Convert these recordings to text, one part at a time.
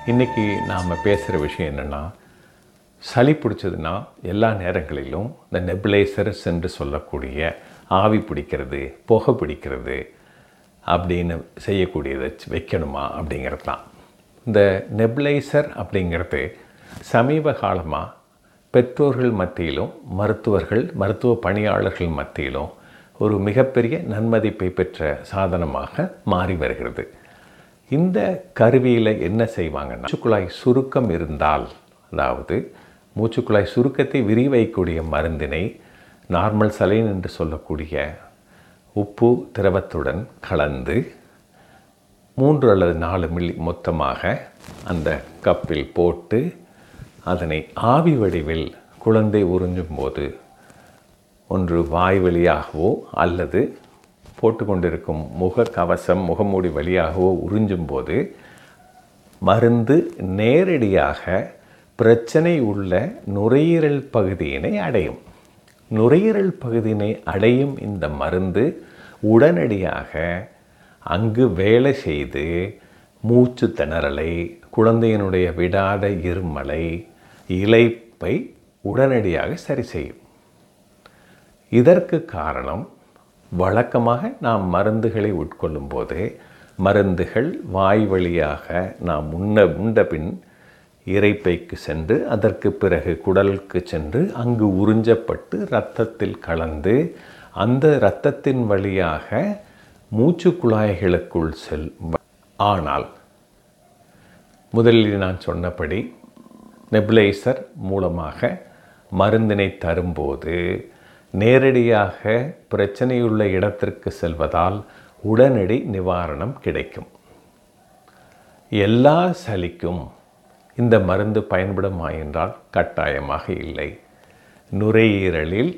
இன்றைக்கி நாம் பேசுகிற விஷயம் என்னென்னா சளி பிடிச்சதுன்னா எல்லா நேரங்களிலும் இந்த நெபுலைசர்ஸ் என்று சொல்லக்கூடிய ஆவி பிடிக்கிறது புகை பிடிக்கிறது அப்படின்னு செய்யக்கூடியதை வச்சு வைக்கணுமா அப்படிங்கிறது தான் இந்த நெபுலைசர் அப்படிங்கிறது சமீப காலமாக பெற்றோர்கள் மத்தியிலும் மருத்துவர்கள் மருத்துவ பணியாளர்கள் மத்தியிலும் ஒரு மிகப்பெரிய நன்மதிப்பை பெற்ற சாதனமாக மாறி வருகிறது இந்த கருவியில் என்ன செய்வாங்கன்னா மூச்சுக்குழாய் சுருக்கம் இருந்தால் அதாவது மூச்சுக்குழாய் சுருக்கத்தை விரிவைக்கூடிய மருந்தினை நார்மல் சலைன் என்று சொல்லக்கூடிய உப்பு திரவத்துடன் கலந்து மூன்று அல்லது நாலு மில்லி மொத்தமாக அந்த கப்பில் போட்டு அதனை ஆவி வடிவில் குழந்தை உறிஞ்சும் போது ஒன்று வாய் வழியாகவோ அல்லது போட்டுக்கொண்டிருக்கும் முகக்கவசம் முகமூடி வழியாகவோ உறிஞ்சும் போது மருந்து நேரடியாக பிரச்சனை உள்ள நுரையீரல் பகுதியினை அடையும் நுரையீரல் பகுதியினை அடையும் இந்த மருந்து உடனடியாக அங்கு வேலை செய்து மூச்சு திணறலை குழந்தையினுடைய விடாத இருமலை இழைப்பை உடனடியாக சரி செய்யும் இதற்கு காரணம் வழக்கமாக நாம் மருந்துகளை உட்கொள்ளும் போது மருந்துகள் வாய் வழியாக நாம் உண்ண உண்ட பின் இறைப்பைக்கு சென்று அதற்கு பிறகு குடலுக்கு சென்று அங்கு உறிஞ்சப்பட்டு இரத்தத்தில் கலந்து அந்த இரத்தத்தின் வழியாக மூச்சு குழாய்களுக்குள் செல் ஆனால் முதலில் நான் சொன்னபடி நெபுலைசர் மூலமாக மருந்தினை தரும்போது நேரடியாக பிரச்சனையுள்ள இடத்திற்கு செல்வதால் உடனடி நிவாரணம் கிடைக்கும் எல்லா சளிக்கும் இந்த மருந்து பயன்படுமா என்றால் கட்டாயமாக இல்லை நுரையீரலில்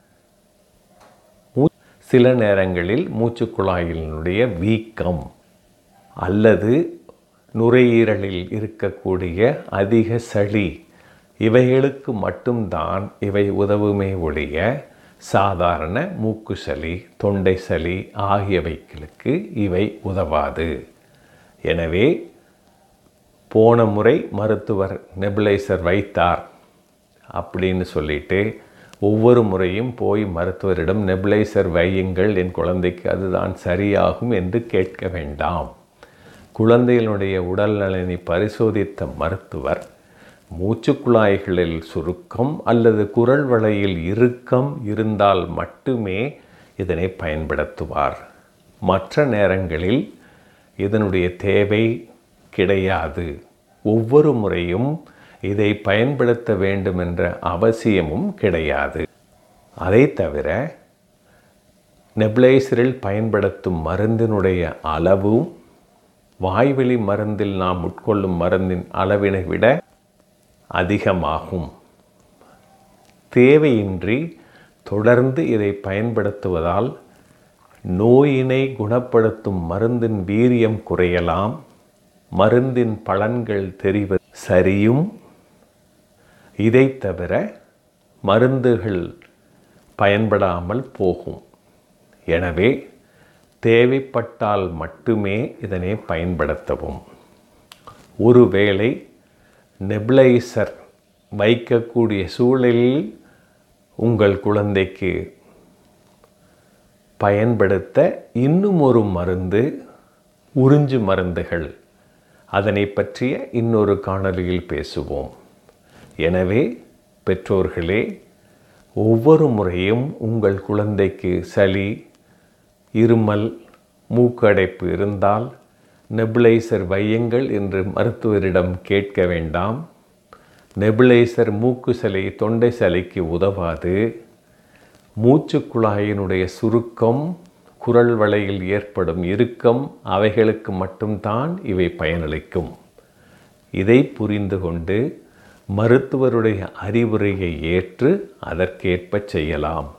மூ- சில நேரங்களில் மூச்சுக்குழாயினுடைய வீக்கம் அல்லது நுரையீரலில் இருக்கக்கூடிய அதிக சளி இவைகளுக்கு மட்டும்தான் இவை உதவுமே ஒழிய சாதாரண மூக்கு சளி தொண்டை சளி ஆகியவைகளுக்கு இவை உதவாது எனவே போன முறை மருத்துவர் நெபுலைசர் வைத்தார் அப்படின்னு சொல்லிட்டு ஒவ்வொரு முறையும் போய் மருத்துவரிடம் நெபுலைசர் வையுங்கள் என் குழந்தைக்கு அதுதான் சரியாகும் என்று கேட்க வேண்டாம் குழந்தையினுடைய உடல் நலனை பரிசோதித்த மருத்துவர் மூச்சுக்குழாய்களில் சுருக்கம் அல்லது குரல் வளையில் இறுக்கம் இருந்தால் மட்டுமே இதனை பயன்படுத்துவார் மற்ற நேரங்களில் இதனுடைய தேவை கிடையாது ஒவ்வொரு முறையும் இதை பயன்படுத்த வேண்டும் என்ற அவசியமும் கிடையாது அதை தவிர நெப்ளைசரில் பயன்படுத்தும் மருந்தினுடைய அளவும் வாய்வெளி மருந்தில் நாம் உட்கொள்ளும் மருந்தின் அளவினை விட அதிகமாகும் தேவையின்றி தொடர்ந்து இதை பயன்படுத்துவதால் நோயினை குணப்படுத்தும் மருந்தின் வீரியம் குறையலாம் மருந்தின் பலன்கள் தெரிவது சரியும் இதை தவிர மருந்துகள் பயன்படாமல் போகும் எனவே தேவைப்பட்டால் மட்டுமே இதனை பயன்படுத்தவும் ஒருவேளை நெப்ளைசர் வைக்கக்கூடிய சூழலில் உங்கள் குழந்தைக்கு பயன்படுத்த இன்னும் ஒரு மருந்து உறிஞ்சு மருந்துகள் அதனை பற்றிய இன்னொரு காணொளியில் பேசுவோம் எனவே பெற்றோர்களே ஒவ்வொரு முறையும் உங்கள் குழந்தைக்கு சளி இருமல் மூக்கடைப்பு இருந்தால் நெபுலைசர் வையுங்கள் என்று மருத்துவரிடம் கேட்க வேண்டாம் நெபுலைசர் மூக்கு சளி தொண்டை சளிக்கு உதவாது மூச்சுக் குழாயினுடைய சுருக்கம் குரல் வளையில் ஏற்படும் இறுக்கம் அவைகளுக்கு மட்டும்தான் இவை பயனளிக்கும் இதை புரிந்து கொண்டு மருத்துவருடைய அறிவுரையை ஏற்று அதற்கேற்ப செய்யலாம்